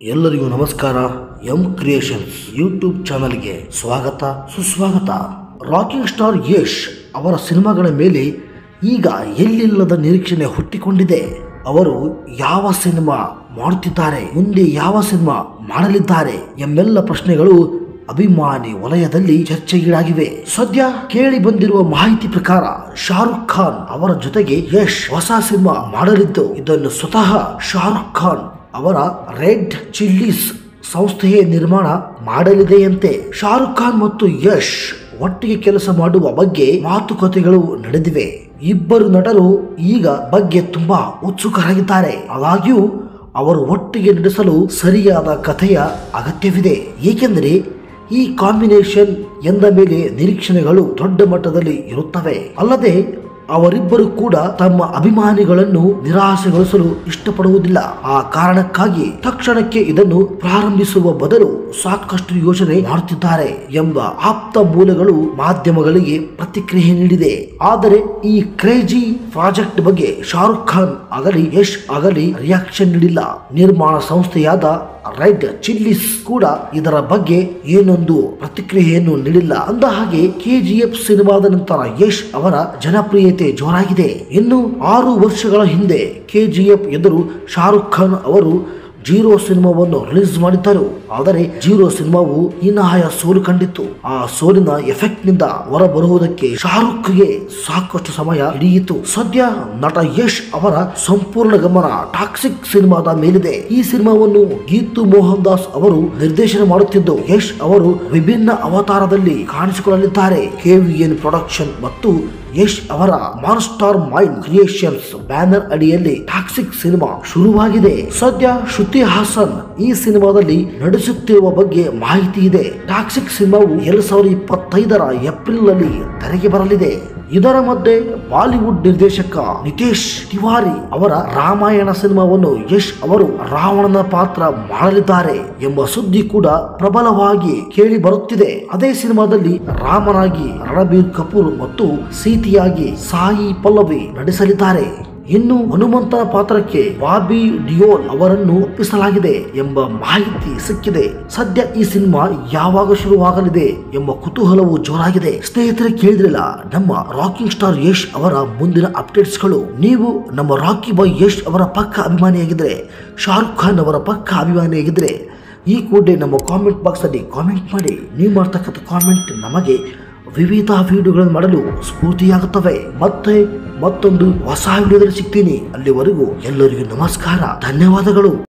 ಎಲ್ಲರಿಗೂ ನಮಸ್ಕಾರ M creations YouTube ಚಾನಲ್ಗೆ ಸ್ವಾಗತ ಸುಸ್ವಾಗತ ರಾಕಿಂಗ್ ಸ್ಟಾರ್ ಯಶ್ ಅವರ ಸಿನಿಮಾಗಳ ಮೇಲೆ ಈಗ ಎಲ್ಲಿಲ್ಲದ ನಿರೀಕ್ಷಣೆ ಹುಟ್ಟಿಕೊಂಡಿದೆ ಅವರು ಯಾವ ಸಿನಿಮಾ ಮಾಡುತ್ತಿದ್ದಾರೆ ಮುಂದೆ ಯಾವ ಸಿನಿಮಾ ಮಾಡಲಿದ್ದಾರೆ ಎಂಬೆಲ್ಲ ಪ್ರಶ್ನೆಗಳು ಅಭಿಮಾನಿ ವಲಯದಲ್ಲಿ ಚರ್ಚೆಗೀಡಾಗಿವೆ ಸದ್ಯ ಕೇಳಿ ಬಂದಿರುವ ಮಾಹಿತಿ ಪ್ರಕಾರ ಶಾರುಖ್ ಖಾನ್ ಅವರ ಜೊತೆಗೆ ಯಶ್ ಹೊಸ ಸಿನಿಮಾ ಮಾಡಲಿದ್ದು ಇದನ್ನು ಸ್ವತಃ ಶಾರುಖ್ ಖಾನ್ ಅವರ ರೆಡ್ ಚಿಲ್ಲೀಸ್ ಸಂಸ್ಥೆಯೇ ನಿರ್ಮಾಣ ಮಾಡಲಿದೆಯಂತೆ ಶಾರುಖ್ ಖಾನ್ ಮತ್ತು ಯಶ್ ಒಟ್ಟಿಗೆ ಕೆಲಸ ಮಾಡುವ ಬಗ್ಗೆ ಮಾತುಕತೆಗಳು ನಡೆದಿವೆ ಇಬ್ಬರು ನಟರು ಈಗ ಬಗ್ಗೆ ತುಂಬಾ ಉತ್ಸುಕರಾಗಿದ್ದಾರೆ ಆದಾಗ್ಯೂ ಅವರು ಒಟ್ಟಿಗೆ ನಡೆಸಲು ಸರಿಯಾದ ಕಥೆಯ ಅಗತ್ಯವಿದೆ ಏಕೆಂದರೆ ಈ ಕಾಂಬಿನೇಷನ್ ಎಂದ ಮೇಲೆ ನಿರೀಕ್ಷಣೆಗಳು ದೊಡ್ಡ ಮಟ್ಟದಲ್ಲಿ ಇರುತ್ತವೆ ಅಲ್ಲದೆ ಅವರಿಬ್ಬರು ಕೂಡ ತಮ್ಮ ಅಭಿಮಾನಿಗಳನ್ನು ನಿರಾಶೆಗೊಳಿಸಲು ಇಷ್ಟಪಡುವುದಿಲ್ಲ ಆ ಕಾರಣಕ್ಕಾಗಿ ತಕ್ಷಣಕ್ಕೆ ಇದನ್ನು ಪ್ರಾರಂಭಿಸುವ ಬದಲು ಸಾಕಷ್ಟು ಯೋಚನೆ ಮಾಡುತ್ತಿದ್ದಾರೆ ಎಂಬ ಆಪ್ತ ಮೂಲಗಳು ಮಾಧ್ಯಮಗಳಿಗೆ ಪ್ರತಿಕ್ರಿಯೆ ನೀಡಿದೆ ಆದರೆ ಈ ಕ್ರೇಜಿ ಪ್ರಾಜೆಕ್ಟ್ ಬಗ್ಗೆ ಶಾರುಖ್ ಖಾನ್ ಆಗಲಿ ಯಶ್ ಆಗಲಿ ರಿಯಾಕ್ಷನ್ ನೀಡಿಲ್ಲ ನಿರ್ಮಾಣ ಸಂಸ್ಥೆಯಾದ ರೈಟ್ ಚಿಲ್ಲಿಸ್ ಕೂಡ ಇದರ ಬಗ್ಗೆ ಏನೊಂದು ಪ್ರತಿಕ್ರಿಯೆಯನ್ನು ನೀಡಿಲ್ಲ ಅಂದ ಹಾಗೆ ಕೆಜಿಎಫ್ ಸಿನಿಮಾದ ನಂತರ ಯಶ್ ಅವರ ಜನಪ್ರಿಯತೆ ಜೋರಾಗಿದೆ ಇನ್ನು ಆರು ವರ್ಷಗಳ ಹಿಂದೆ ಕೆಜಿಎಫ್ ಎದುರು ಶಾರುಖ್ ಖಾನ್ ಅವರು ಜೀರೋ ಸಿನಿಮಾವನ್ನು ರಿಲೀಸ್ ಮಾಡಿದ್ದರು ಆದರೆ ಜೀರೋ ಸಿನಿಮಾವು ಹೀನಾಯ ಸೋಲು ಕಂಡಿತ್ತು ಆ ಸೋಲಿನ ಎಫೆಕ್ಟ್ ನಿಂದ ಹೊರಬರುವುದಕ್ಕೆ ಶಾರುಖ್ಗೆ ಸಾಕಷ್ಟು ಸಮಯ ಹಿಡಿಯಿತು ಸದ್ಯ ನಟ ಯಶ್ ಅವರ ಸಂಪೂರ್ಣ ಗಮನ ಟಾಕ್ಸಿಕ್ ಸಿನಿಮಾದ ಮೇಲಿದೆ ಈ ಸಿನಿಮಾವನ್ನು ಗೀತು ಮೋಹನ್ ದಾಸ್ ಅವರು ನಿರ್ದೇಶನ ಮಾಡುತ್ತಿದ್ದು ಯಶ್ ಅವರು ವಿಭಿನ್ನ ಅವತಾರದಲ್ಲಿ ಕಾಣಿಸಿಕೊಳ್ಳಲಿದ್ದಾರೆ ಕೆವಿಎನ್ ಪ್ರೊಡಕ್ಷನ್ ಮತ್ತು ಯಶ್ ಅವರ ಮಾನ್ಸ್ಟಾರ್ ಮೈಂಡ್ ಕ್ರಿಯೇಷನ್ಸ್ ಬ್ಯಾನರ್ ಅಡಿಯಲ್ಲಿ ಟಾಕ್ಸಿಕ್ ಸಿನಿಮಾ ಶುರುವಾಗಿದೆ ಸದ್ಯ ಶ್ರುತಿ ಹಾಸನ್ ಈ ಸಿನಿಮಾದಲ್ಲಿ ನಟಿಸುತ್ತಿರುವ ಬಗ್ಗೆ ಮಾಹಿತಿ ಇದೆ ಟಾಕ್ಸಿಕ್ ಸಿನಿಮಾವು ಎರಡ್ ಸಾವಿರದ ಇಪ್ಪತ್ತೈದರ ಏಪ್ರಿಲ್ ನಲ್ಲಿ ತೆರೆಗೆ ಬರಲಿದೆ ಇದರ ಮಧ್ಯೆ ಬಾಲಿವುಡ್ ನಿರ್ದೇಶಕ ನಿತೇಶ್ ತಿವಾರಿ ಅವರ ರಾಮಾಯಣ ಸಿನಿಮಾವನ್ನು ಯಶ್ ಅವರು ರಾವಣನ ಪಾತ್ರ ಮಾಡಲಿದ್ದಾರೆ ಎಂಬ ಸುದ್ದಿ ಕೂಡ ಪ್ರಬಲವಾಗಿ ಕೇಳಿ ಬರುತ್ತಿದೆ ಅದೇ ಸಿನಿಮಾದಲ್ಲಿ ರಾಮನಾಗಿ ರಣಬೀರ್ ಕಪೂರ್ ಮತ್ತು ಸೀತೆಯಾಗಿ ಸಾಯಿ ಪಲ್ಲವಿ ನಟಿಸಲಿದ್ದಾರೆ ಇನ್ನು ಹನುಮಂತನ ಪಾತ್ರಕ್ಕೆ ಬಾಬಿ ಡಿಯೋಲ್ ಅವರನ್ನು ಒಪ್ಪಿಸಲಾಗಿದೆ ಎಂಬ ಮಾಹಿತಿ ಸಿಕ್ಕಿದೆ ಸದ್ಯ ಈ ಸಿನಿಮಾ ಯಾವಾಗ ಶುರುವಾಗಲಿದೆ ಎಂಬ ಕುತೂಹಲವು ಜೋರಾಗಿದೆ ಸ್ನೇಹಿತರೆ ಕೇಳಿದ್ರಲ್ಲ ನಮ್ಮ ರಾಕಿಂಗ್ ಸ್ಟಾರ್ ಯಶ್ ಅವರ ಮುಂದಿನ ಅಪ್ಡೇಟ್ಸ್ಗಳು ನೀವು ನಮ್ಮ ರಾಕಿ ಬಾಯ್ ಯಶ್ ಅವರ ಪಕ್ಕ ಅಭಿಮಾನಿಯಾಗಿದ್ರೆ ಶಾರುಖ್ ಖಾನ್ ಅವರ ಪಕ್ಕ ಅಭಿಮಾನಿಯಾಗಿದ್ರೆ ಈ ಕೂಡಲೇ ನಮ್ಮ ಕಾಮೆಂಟ್ ಬಾಕ್ಸ್ ಅಲ್ಲಿ ಕಾಮೆಂಟ್ ಮಾಡಿ ನೀವು ಮಾಡ್ತಕ್ಕಂಥ ಕಾಮೆಂಟ್ ನಮಗೆ ವಿವಿಧ ವಿಡಿಯೋಗಳನ್ನು ಮಾಡಲು ಸ್ಫೂರ್ತಿಯಾಗುತ್ತವೆ ಮತ್ತೆ ಮತ್ತೊಂದು ಹೊಸ ವಿಡಿಯೋದಲ್ಲಿ ಸಿಗ್ತೀನಿ ಅಲ್ಲಿವರೆಗೂ ಎಲ್ಲರಿಗೂ ನಮಸ್ಕಾರ ಧನ್ಯವಾದಗಳು